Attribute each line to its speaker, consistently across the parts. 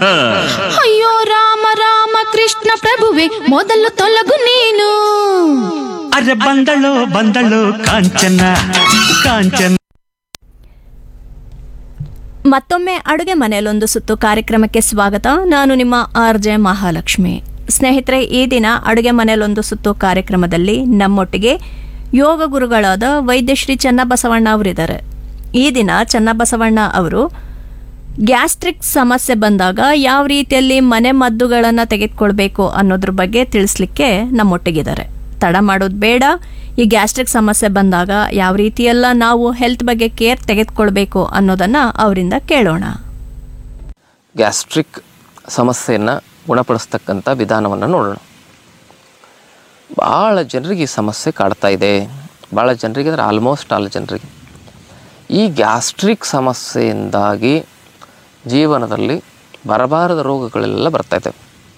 Speaker 1: ಅಯ್ಯೋ ರಾಮ ರಾಮ ಕೃಷ್ಣ ಪ್ರಭುವೆ ಮೊದಲು ತೊಲಗು ನೀನು
Speaker 2: ಅರೆ ಬಂದಳು ಬಂದಳು ಕಾಂಚನ ಕಾಂಚನ
Speaker 3: ಮತ್ತೊಮ್ಮೆ ಅಡುಗೆ ಮನೆಯಲ್ಲೊಂದು ಸುತ್ತು ಕಾರ್ಯಕ್ರಮಕ್ಕೆ ಸ್ವಾಗತ ನಾನು ನಿಮ್ಮ ಆರ್ ಜೆ ಮಹಾಲಕ್ಷ್ಮಿ ಸ್ನೇಹಿತರೆ ಈ ದಿನ ಅಡುಗೆ ಮನೆಯಲ್ಲೊಂದು ಸುತ್ತು ಕಾರ್ಯಕ್ರಮದಲ್ಲಿ ನಮ್ಮೊಟ್ಟಿಗೆ ಯೋಗ ಗುರುಗಳಾದ ವೈದ್ಯಶ್ರೀ ಚನ್ನಬಸವಣ್ಣ ಅವರಿದ್ದಾರೆ ಈ ದಿನ ಚನ್ನಬಸವಣ್ಣ ಅವರು ಗ್ಯಾಸ್ಟ್ರಿಕ್ ಸಮಸ್ಯೆ ಬಂದಾಗ ಯಾವ ರೀತಿಯಲ್ಲಿ ಮನೆ ಮದ್ದುಗಳನ್ನು ತೆಗೆದುಕೊಳ್ಬೇಕು ಅನ್ನೋದ್ರ ಬಗ್ಗೆ ತಿಳಿಸ್ಲಿಕ್ಕೆ ನಮ್ಮೊಟ್ಟಿಗಿದ್ದಾರೆ ತಡ ಮಾಡೋದು ಬೇಡ ಈ ಗ್ಯಾಸ್ಟ್ರಿಕ್ ಸಮಸ್ಯೆ ಬಂದಾಗ ಯಾವ ರೀತಿಯೆಲ್ಲ ನಾವು ಹೆಲ್ತ್ ಬಗ್ಗೆ ಕೇರ್ ತೆಗೆದುಕೊಳ್ಬೇಕು ಅನ್ನೋದನ್ನು ಅವರಿಂದ ಕೇಳೋಣ
Speaker 4: ಗ್ಯಾಸ್ಟ್ರಿಕ್ ಸಮಸ್ಯೆಯನ್ನು ಗುಣಪಡಿಸ್ತಕ್ಕಂಥ ವಿಧಾನವನ್ನು ನೋಡೋಣ ಭಾಳ ಜನರಿಗೆ ಈ ಸಮಸ್ಯೆ ಕಾಡ್ತಾ ಇದೆ ಭಾಳ ಜನರಿಗೆ ಅಂದರೆ ಆಲ್ಮೋಸ್ಟ್ ಆಲ್ ಜನರಿಗೆ ಈ ಗ್ಯಾಸ್ಟ್ರಿಕ್ ಸಮಸ್ಯೆಯಿಂದಾಗಿ ಜೀವನದಲ್ಲಿ ಬರಬಾರದ ರೋಗಗಳೆಲ್ಲ ಬರ್ತಾ ಇದ್ದಾವೆ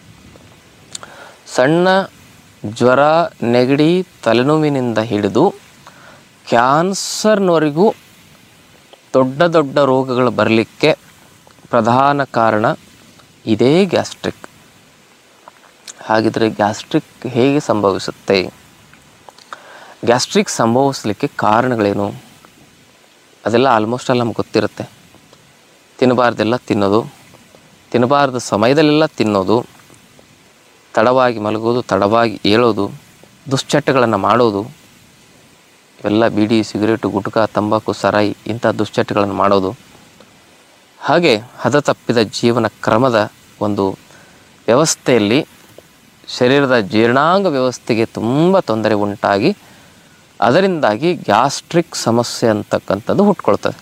Speaker 4: ಸಣ್ಣ ಜ್ವರ ನೆಗಡಿ ತಲೆನೋವಿನಿಂದ ಹಿಡಿದು ಕ್ಯಾನ್ಸರ್ನವರೆಗೂ ದೊಡ್ಡ ದೊಡ್ಡ ರೋಗಗಳು ಬರಲಿಕ್ಕೆ ಪ್ರಧಾನ ಕಾರಣ ಇದೇ ಗ್ಯಾಸ್ಟ್ರಿಕ್ ಹಾಗಿದ್ರೆ ಗ್ಯಾಸ್ಟ್ರಿಕ್ ಹೇಗೆ ಸಂಭವಿಸುತ್ತೆ ಗ್ಯಾಸ್ಟ್ರಿಕ್ ಸಂಭವಿಸಲಿಕ್ಕೆ ಕಾರಣಗಳೇನು ಅದೆಲ್ಲ ಆಲ್ಮೋಸ್ಟ್ ಆಲ್ ನಮ್ಗೆ ಗೊತ್ತಿರುತ್ತೆ ತಿನ್ನಬಾರ್ದೆಲ್ಲ ತಿನ್ನೋದು ತಿನ್ನಬಾರ್ದ ಸಮಯದಲ್ಲೆಲ್ಲ ತಿನ್ನೋದು ತಡವಾಗಿ ಮಲಗೋದು ತಡವಾಗಿ ಏಳೋದು ದುಶ್ಚಟಗಳನ್ನು ಮಾಡೋದು ಇವೆಲ್ಲ ಬೀಡಿ ಸಿಗರೇಟು ಗುಟ್ಕಾ ತಂಬಾಕು ಸರಾಯಿ ಇಂಥ ದುಶ್ಚಟಗಳನ್ನು ಮಾಡೋದು ಹಾಗೆ ಹದ ತಪ್ಪಿದ ಜೀವನ ಕ್ರಮದ ಒಂದು ವ್ಯವಸ್ಥೆಯಲ್ಲಿ ಶರೀರದ ಜೀರ್ಣಾಂಗ ವ್ಯವಸ್ಥೆಗೆ ತುಂಬ ತೊಂದರೆ ಉಂಟಾಗಿ ಅದರಿಂದಾಗಿ ಗ್ಯಾಸ್ಟ್ರಿಕ್ ಸಮಸ್ಯೆ ಅಂತಕ್ಕಂಥದ್ದು ಹುಟ್ಕೊಳ್ತದೆ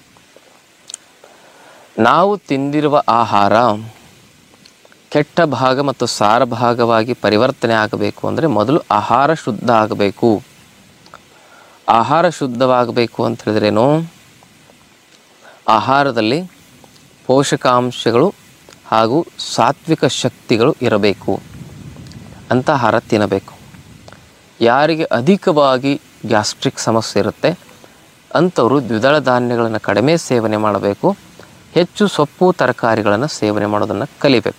Speaker 4: ನಾವು ತಿಂದಿರುವ ಆಹಾರ ಕೆಟ್ಟ ಭಾಗ ಮತ್ತು ಸಾರ ಭಾಗವಾಗಿ ಪರಿವರ್ತನೆ ಆಗಬೇಕು ಅಂದರೆ ಮೊದಲು ಆಹಾರ ಶುದ್ಧ ಆಗಬೇಕು ಆಹಾರ ಶುದ್ಧವಾಗಬೇಕು ಅಂತ ಹೇಳಿದ್ರೇನು ಆಹಾರದಲ್ಲಿ ಪೋಷಕಾಂಶಗಳು ಹಾಗೂ ಸಾತ್ವಿಕ ಶಕ್ತಿಗಳು ಇರಬೇಕು ಅಂತ ಆಹಾರ ತಿನ್ನಬೇಕು ಯಾರಿಗೆ ಅಧಿಕವಾಗಿ ಗ್ಯಾಸ್ಟ್ರಿಕ್ ಸಮಸ್ಯೆ ಇರುತ್ತೆ ಅಂಥವರು ದ್ವಿದಳ ಧಾನ್ಯಗಳನ್ನು ಕಡಿಮೆ ಸೇವನೆ ಮಾಡಬೇಕು ಹೆಚ್ಚು ಸೊಪ್ಪು ತರಕಾರಿಗಳನ್ನು ಸೇವನೆ ಮಾಡೋದನ್ನು ಕಲಿಬೇಕು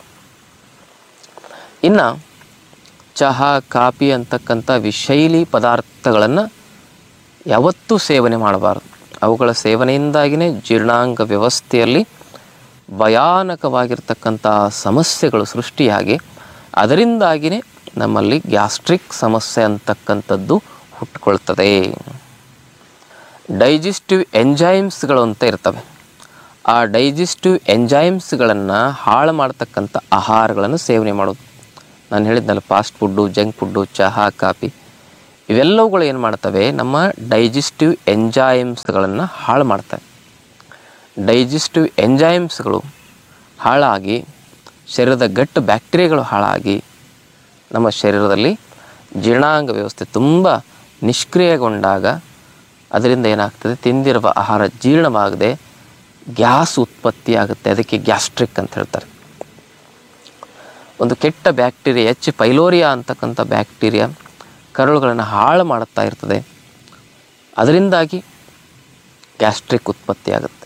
Speaker 4: ಇನ್ನು ಚಹಾ ಕಾಫಿ ಅಂತಕ್ಕಂಥ ವಿಶೈಲಿ ಪದಾರ್ಥಗಳನ್ನು ಯಾವತ್ತೂ ಸೇವನೆ ಮಾಡಬಾರ್ದು ಅವುಗಳ ಸೇವನೆಯಿಂದಾಗಿಯೇ ಜೀರ್ಣಾಂಗ ವ್ಯವಸ್ಥೆಯಲ್ಲಿ ಭಯಾನಕವಾಗಿರ್ತಕ್ಕಂಥ ಸಮಸ್ಯೆಗಳು ಸೃಷ್ಟಿಯಾಗಿ ಅದರಿಂದಾಗಿಯೇ ನಮ್ಮಲ್ಲಿ ಗ್ಯಾಸ್ಟ್ರಿಕ್ ಸಮಸ್ಯೆ ಅಂತಕ್ಕಂಥದ್ದು ಹುಟ್ಟುಕೊಳ್ತದೆ ಡೈಜೆಸ್ಟಿವ್ ಎಂಜೈಮ್ಸ್ಗಳು ಅಂತ ಇರ್ತವೆ ಆ ಡೈಜೆಸ್ಟಿವ್ ಎಂಜೈಮ್ಸ್ಗಳನ್ನು ಹಾಳು ಮಾಡ್ತಕ್ಕಂಥ ಆಹಾರಗಳನ್ನು ಸೇವನೆ ಮಾಡೋದು ನಾನು ಹೇಳಿದ್ನಲ್ಲ ಫಾಸ್ಟ್ ಫುಡ್ಡು ಜಂಕ್ ಫುಡ್ಡು ಚಹಾ ಕಾಫಿ ಇವೆಲ್ಲವುಗಳು ಏನು ಮಾಡ್ತವೆ ನಮ್ಮ ಡೈಜೆಸ್ಟಿವ್ ಎಂಜೈಮ್ಸ್ಗಳನ್ನು ಹಾಳು ಮಾಡ್ತವೆ ಡೈಜೆಸ್ಟಿವ್ ಎಂಜೈಮ್ಸ್ಗಳು ಹಾಳಾಗಿ ಶರೀರದ ಗಟ್ಟು ಬ್ಯಾಕ್ಟೀರಿಯಾಗಳು ಹಾಳಾಗಿ ನಮ್ಮ ಶರೀರದಲ್ಲಿ ಜೀರ್ಣಾಂಗ ವ್ಯವಸ್ಥೆ ತುಂಬ ನಿಷ್ಕ್ರಿಯಗೊಂಡಾಗ ಅದರಿಂದ ಏನಾಗ್ತದೆ ತಿಂದಿರುವ ಆಹಾರ ಜೀರ್ಣವಾಗದೆ ಗ್ಯಾಸ್ ಉತ್ಪತ್ತಿ ಆಗುತ್ತೆ ಅದಕ್ಕೆ ಗ್ಯಾಸ್ಟ್ರಿಕ್ ಅಂತ ಹೇಳ್ತಾರೆ ಒಂದು ಕೆಟ್ಟ ಬ್ಯಾಕ್ಟೀರಿಯಾ ಎಚ್ ಪೈಲೋರಿಯಾ ಅಂತಕ್ಕಂಥ ಬ್ಯಾಕ್ಟೀರಿಯಾ ಕರುಳುಗಳನ್ನು ಹಾಳು ಮಾಡುತ್ತಾ ಇರ್ತದೆ ಅದರಿಂದಾಗಿ ಗ್ಯಾಸ್ಟ್ರಿಕ್ ಉತ್ಪತ್ತಿ ಆಗುತ್ತೆ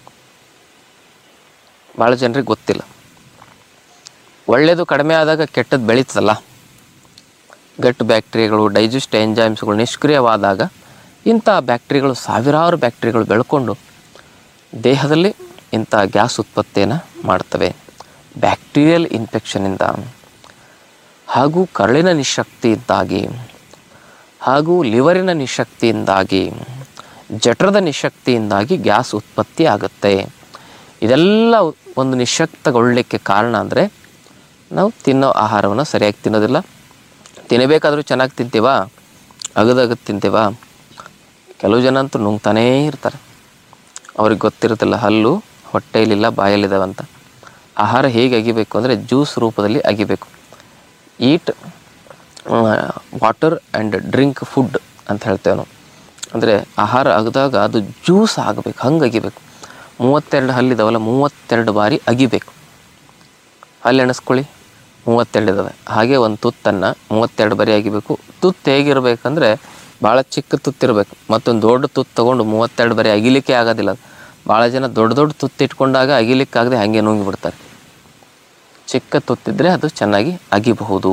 Speaker 4: ಭಾಳ ಜನರಿಗೆ ಗೊತ್ತಿಲ್ಲ ಒಳ್ಳೆಯದು ಕಡಿಮೆ ಆದಾಗ ಕೆಟ್ಟದ್ದು ಬೆಳೀತದಲ್ಲ ಗಟ್ಟು ಬ್ಯಾಕ್ಟೀರಿಯಾಗಳು ಡೈಜೆಸ್ಟ್ ಎಂಜೈಮ್ಸ್ಗಳು ನಿಷ್ಕ್ರಿಯವಾದಾಗ ಇಂಥ ಬ್ಯಾಕ್ಟೀರಿಯಾಗಳು ಸಾವಿರಾರು ಬ್ಯಾಕ್ಟೀರಿಯಾಗಳು ಬೆಳ್ಕೊಂಡು ದೇಹದಲ್ಲಿ ಇಂಥ ಗ್ಯಾಸ್ ಉತ್ಪತ್ತಿಯನ್ನು ಮಾಡ್ತವೆ ಬ್ಯಾಕ್ಟೀರಿಯಲ್ ಇನ್ಫೆಕ್ಷನಿಂದ ಹಾಗೂ ಕರಳಿನ ನಿಶಕ್ತಿಯಿಂದಾಗಿ ಹಾಗೂ ಲಿವರಿನ ನಿಶಕ್ತಿಯಿಂದಾಗಿ ಜಠರದ ನಿಶಕ್ತಿಯಿಂದಾಗಿ ಗ್ಯಾಸ್ ಉತ್ಪತ್ತಿ ಆಗುತ್ತೆ ಇದೆಲ್ಲ ಒಂದು ನಿಶಕ್ತಗೊಳ್ಳಲಿಕ್ಕೆ ಕಾರಣ ಅಂದರೆ ನಾವು ತಿನ್ನೋ ಆಹಾರವನ್ನು ಸರಿಯಾಗಿ ತಿನ್ನೋದಿಲ್ಲ ತಿನ್ನಬೇಕಾದ್ರೂ ಚೆನ್ನಾಗಿ ತಿಂತೀವಾ ಅಗದಗದು ತಿಂತೀವಾ ಕೆಲವು ಜನ ಅಂತೂ ನುಂಗ್ತಾನೇ ಇರ್ತಾರೆ ಅವ್ರಿಗೆ ಗೊತ್ತಿರುತ್ತಿಲ್ಲ ಹಲ್ಲು ಹೊಟ್ಟೆಯಲ್ಲಿಲ್ಲ ಬಾಯಲ್ಲಿದ್ದಾವೆ ಅಂತ ಆಹಾರ ಹೇಗೆ ಅಗಿಬೇಕು ಅಂದರೆ ಜ್ಯೂಸ್ ರೂಪದಲ್ಲಿ ಅಗಿಬೇಕು eat water and drink food ಅಂತ ಹೇಳ್ತೇವೆ ನಾವು ಅಂದರೆ ಆಹಾರ ಅಗದಾಗ ಅದು ಜ್ಯೂಸ್ ಆಗಬೇಕು ಹಂಗೆ ಅಗಿಬೇಕು ಮೂವತ್ತೆರಡು ಹಲ್ಲಿದಾವಲ್ಲ ಮೂವತ್ತೆರಡು ಬಾರಿ ಅಗಿಬೇಕು ಹಲ್ಲು ಎಣಿಸ್ಕೊಳ್ಳಿ ಮೂವತ್ತೆರಡು ಇದ್ದಾವೆ ಹಾಗೆ ಒಂದು ತುತ್ತನ್ನು ಮೂವತ್ತೆರಡು ಬಾರಿ ಅಗಿಬೇಕು ತುತ್ತು ಹೇಗಿರ್ಬೇಕಂದ್ರೆ ಭಾಳ ಚಿಕ್ಕ ತುತ್ತಿರಬೇಕು ಮತ್ತೊಂದು ದೊಡ್ಡ ತುತ್ತು ತೊಗೊಂಡು ಮೂವತ್ತೆರಡು ಬಾರಿ ಅಗಿಲಿಕ್ಕೆ ಆಗೋದಿಲ್ಲ ಭಾಳ ಜನ ದೊಡ್ಡ ದೊಡ್ಡ ತುತ್ತು ಇಟ್ಕೊಂಡಾಗ ಅಗಿಲಿಕ್ಕಾಗದೆ ಹಾಗೆ ನುಂಗಿ ಬಿಡ್ತಾರೆ ಚಿಕ್ಕ ತುತ್ತಿದ್ರೆ ಅದು ಚೆನ್ನಾಗಿ ಅಗಿಬಹುದು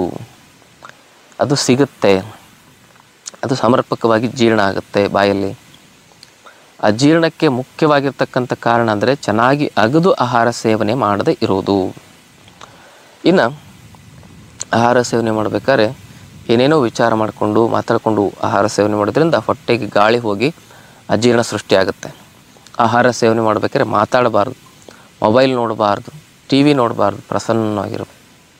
Speaker 4: ಅದು ಸಿಗುತ್ತೆ ಅದು ಸಮರ್ಪಕವಾಗಿ ಜೀರ್ಣ ಆಗುತ್ತೆ ಬಾಯಲ್ಲಿ ಅಜೀರ್ಣಕ್ಕೆ ಮುಖ್ಯವಾಗಿರ್ತಕ್ಕಂಥ ಕಾರಣ ಅಂದರೆ ಚೆನ್ನಾಗಿ ಅಗದು ಆಹಾರ ಸೇವನೆ ಮಾಡದೇ ಇರೋದು ಇನ್ನು ಆಹಾರ ಸೇವನೆ ಮಾಡಬೇಕಾದ್ರೆ ಏನೇನೋ ವಿಚಾರ ಮಾಡಿಕೊಂಡು ಮಾತಾಡಿಕೊಂಡು ಆಹಾರ ಸೇವನೆ ಮಾಡೋದ್ರಿಂದ ಹೊಟ್ಟೆಗೆ ಗಾಳಿ ಹೋಗಿ ಅಜೀರ್ಣ ಸೃಷ್ಟಿಯಾಗುತ್ತೆ ಆಹಾರ ಸೇವನೆ ಮಾಡಬೇಕಾದ್ರೆ ಮಾತಾಡಬಾರ್ದು ಮೊಬೈಲ್ ನೋಡಬಾರ್ದು ಟಿ ವಿ ನೋಡಬಾರ್ದು ಪ್ರಸನ್ನವಾಗಿರಬೇಕು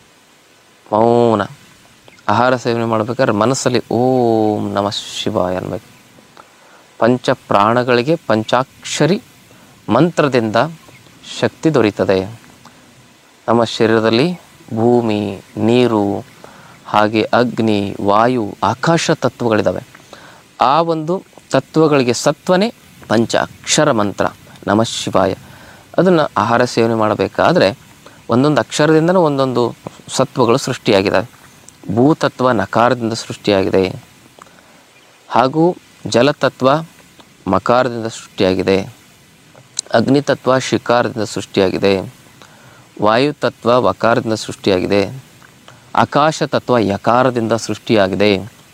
Speaker 4: ಮೌನ ಆಹಾರ ಸೇವನೆ ಮಾಡಬೇಕಾದ್ರೆ ಮನಸ್ಸಲ್ಲಿ ಓಂ ನಮಃ ಶಿವಾಯ ಅನ್ಬೇಕು ಪಂಚ ಪ್ರಾಣಗಳಿಗೆ ಪಂಚಾಕ್ಷರಿ ಮಂತ್ರದಿಂದ ಶಕ್ತಿ ದೊರೀತದೆ ನಮ್ಮ ಶರೀರದಲ್ಲಿ ಭೂಮಿ ನೀರು ಹಾಗೆ ಅಗ್ನಿ ವಾಯು ಆಕಾಶ ತತ್ವಗಳಿದ್ದಾವೆ ಆ ಒಂದು ತತ್ವಗಳಿಗೆ ಸತ್ವನೇ ಪಂಚ ಅಕ್ಷರ ಮಂತ್ರ ನಮಃ ಶಿವಾಯ ಅದನ್ನು ಆಹಾರ ಸೇವನೆ ಮಾಡಬೇಕಾದ್ರೆ ಒಂದೊಂದು ಅಕ್ಷರದಿಂದನೂ ಒಂದೊಂದು ಸತ್ವಗಳು ಸೃಷ್ಟಿಯಾಗಿದ್ದಾವೆ ಭೂತತ್ವ ನಕಾರದಿಂದ ಸೃಷ್ಟಿಯಾಗಿದೆ ಹಾಗೂ ಜಲತತ್ವ ಮಕಾರದಿಂದ ಸೃಷ್ಟಿಯಾಗಿದೆ ಅಗ್ನಿತತ್ವ ಶಿಕಾರದಿಂದ ಸೃಷ್ಟಿಯಾಗಿದೆ ವಾಯುತತ್ವ ವಕಾರದಿಂದ ಸೃಷ್ಟಿಯಾಗಿದೆ ಆಕಾಶ ತತ್ವ ಯಕಾರದಿಂದ ಸೃಷ್ಟಿಯಾಗಿದೆ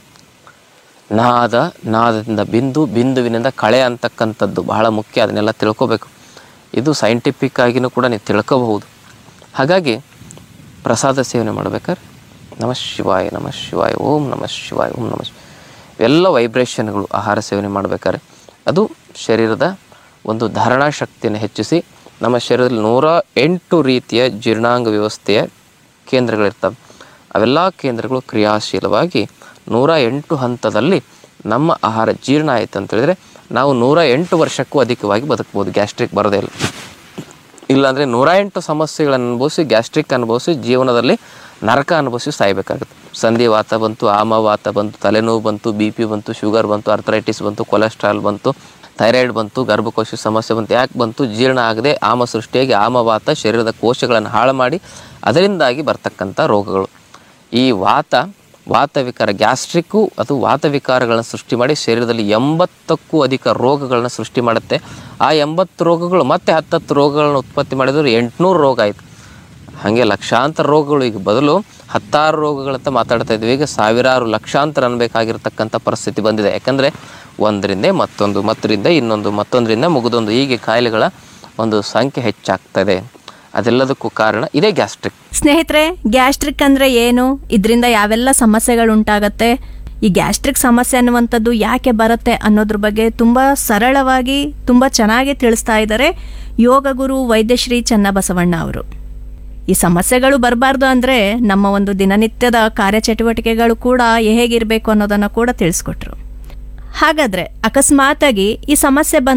Speaker 4: ನಾದ ನಾದದಿಂದ ಬಿಂದು ಬಿಂದುವಿನಿಂದ ಕಳೆ ಅಂತಕ್ಕಂಥದ್ದು ಬಹಳ ಮುಖ್ಯ ಅದನ್ನೆಲ್ಲ ತಿಳ್ಕೊಬೇಕು ಇದು ಸೈಂಟಿಫಿಕ್ ಆಗಿನೂ ಕೂಡ ನೀವು ತಿಳ್ಕೋಬಹುದು ಹಾಗಾಗಿ ಪ್ರಸಾದ ಸೇವನೆ ಮಾಡ್ಬೇಕಾದ್ರೆ ನಮಃ ಶಿವಾಯ ನಮಃ ಶಿವಾಯ ಓಂ ನಮಃ ಶಿವಾಯ ಓಂ ನಮಃ ಶಿವಾಯ ಇವೆಲ್ಲ ವೈಬ್ರೇಷನ್ಗಳು ಆಹಾರ ಸೇವನೆ ಮಾಡಬೇಕಾದ್ರೆ ಅದು ಶರೀರದ ಒಂದು ಧಾರಣಾ ಶಕ್ತಿಯನ್ನು ಹೆಚ್ಚಿಸಿ ನಮ್ಮ ಶರೀರದಲ್ಲಿ ನೂರ ಎಂಟು ರೀತಿಯ ಜೀರ್ಣಾಂಗ ವ್ಯವಸ್ಥೆಯ ಕೇಂದ್ರಗಳಿರ್ತವೆ ಅವೆಲ್ಲ ಕೇಂದ್ರಗಳು ಕ್ರಿಯಾಶೀಲವಾಗಿ ನೂರ ಎಂಟು ಹಂತದಲ್ಲಿ ನಮ್ಮ ಆಹಾರ ಜೀರ್ಣ ಆಯಿತು ಅಂತ ಹೇಳಿದ್ರೆ ನಾವು ನೂರ ಎಂಟು ವರ್ಷಕ್ಕೂ ಅಧಿಕವಾಗಿ ಬದುಕ್ಬೋದು ಗ್ಯಾಸ್ಟ್ರಿಕ್ ಬರೋದೇ ಇಲ್ಲ ಇಲ್ಲಾಂದರೆ ನೂರ ಎಂಟು ಸಮಸ್ಯೆಗಳನ್ನು ಅನುಭವಿಸಿ ಗ್ಯಾಸ್ಟ್ರಿಕ್ ಅನುಭವಿಸಿ ಜೀವನದಲ್ಲಿ ನರಕ ಅನುಭವಿಸಿ ಸಾಯಬೇಕಾಗುತ್ತೆ ಸಂಧಿವಾತ ಬಂತು ಆಮವಾತ ಬಂತು ತಲೆನೋವು ಬಂತು ಬಿ ಪಿ ಬಂತು ಶುಗರ್ ಬಂತು ಅರ್ಥರೈಟಿಸ್ ಬಂತು ಕೊಲೆಸ್ಟ್ರಾಲ್ ಬಂತು ಥೈರಾಯ್ಡ್ ಬಂತು ಗರ್ಭಕೋಶ ಸಮಸ್ಯೆ ಬಂತು ಯಾಕೆ ಬಂತು ಜೀರ್ಣ ಆಗದೆ ಆಮ ಸೃಷ್ಟಿಯಾಗಿ ಆಮವಾತ ಶರೀರದ ಕೋಶಗಳನ್ನು ಹಾಳು ಮಾಡಿ ಅದರಿಂದಾಗಿ ಬರ್ತಕ್ಕಂಥ ರೋಗಗಳು ಈ ವಾತ ವಾತವಿಕಾರ ಗ್ಯಾಸ್ಟ್ರಿಕ್ಕು ಅದು ವಾತವಿಕಾರಗಳನ್ನು ಸೃಷ್ಟಿ ಮಾಡಿ ಶರೀರದಲ್ಲಿ ಎಂಬತ್ತಕ್ಕೂ ಅಧಿಕ ರೋಗಗಳನ್ನ ಸೃಷ್ಟಿ ಮಾಡುತ್ತೆ ಆ ಎಂಬತ್ತು ರೋಗಗಳು ಮತ್ತೆ ಹತ್ತತ್ತು ರೋಗಗಳನ್ನ ಉತ್ಪತ್ತಿ ಮಾಡಿದ್ರೆ ಎಂಟುನೂರು ರೋಗ ಆಯಿತು ಹಾಗೆ ಲಕ್ಷಾಂತರ ರೋಗಗಳು ಈಗ ಬದಲು ಹತ್ತಾರು ರೋಗಗಳಂತ ಮಾತಾಡ್ತಾ ಇದ್ವಿ ಈಗ ಸಾವಿರಾರು ಲಕ್ಷಾಂತರ ಅನ್ಬೇಕಾಗಿರ್ತಕ್ಕಂಥ ಪರಿಸ್ಥಿತಿ ಬಂದಿದೆ ಯಾಕಂದರೆ ಒಂದರಿಂದ ಮತ್ತೊಂದು ಮತ್ತರಿಂದ ಇನ್ನೊಂದು ಮತ್ತೊಂದರಿಂದ ಮುಗಿದೊಂದು ಹೀಗೆ ಕಾಯಿಲೆಗಳ ಒಂದು ಸಂಖ್ಯೆ ಹೆಚ್ಚಾಗ್ತದೆ ಅದೆಲ್ಲದಕ್ಕೂ ಕಾರಣ ಇದೇ ಗ್ಯಾಸ್ಟ್ರಿಕ್
Speaker 3: ಸ್ನೇಹಿತರೆ ಗ್ಯಾಸ್ಟ್ರಿಕ್ ಅಂದ್ರೆ ಏನು ಇದರಿಂದ ಯಾವೆಲ್ಲ ಸಮಸ್ಯೆಗಳು ಉಂಟಾಗತ್ತೆ ಈ ಗ್ಯಾಸ್ಟ್ರಿಕ್ ಸಮಸ್ಯೆ ಅನ್ನುವಂಥದ್ದು ಯಾಕೆ ಬರುತ್ತೆ ಅನ್ನೋದ್ರ ಬಗ್ಗೆ ತುಂಬ ಸರಳವಾಗಿ ತುಂಬ ಚೆನ್ನಾಗಿ ತಿಳಿಸ್ತಾ ಇದ್ದಾರೆ ಯೋಗ ಗುರು ವೈದ್ಯಶ್ರೀ ಚನ್ನಬಸವಣ್ಣ ಅವರು ಈ ಸಮಸ್ಯೆಗಳು ಬರಬಾರ್ದು ಅಂದರೆ ನಮ್ಮ ಒಂದು ದಿನನಿತ್ಯದ ಕಾರ್ಯಚಟುವಟಿಕೆಗಳು ಕೂಡ ಹೇಗಿರಬೇಕು ಅನ್ನೋದನ್ನು ಕೂಡ ತಿಳಿಸ್ಕೊಟ್ರು ಹಾಗಾದ್ರೆ ಅಕಸ್ಮಾತಾಗಿ ಈ ಸಮಸ್ಯೆ ಬಂದ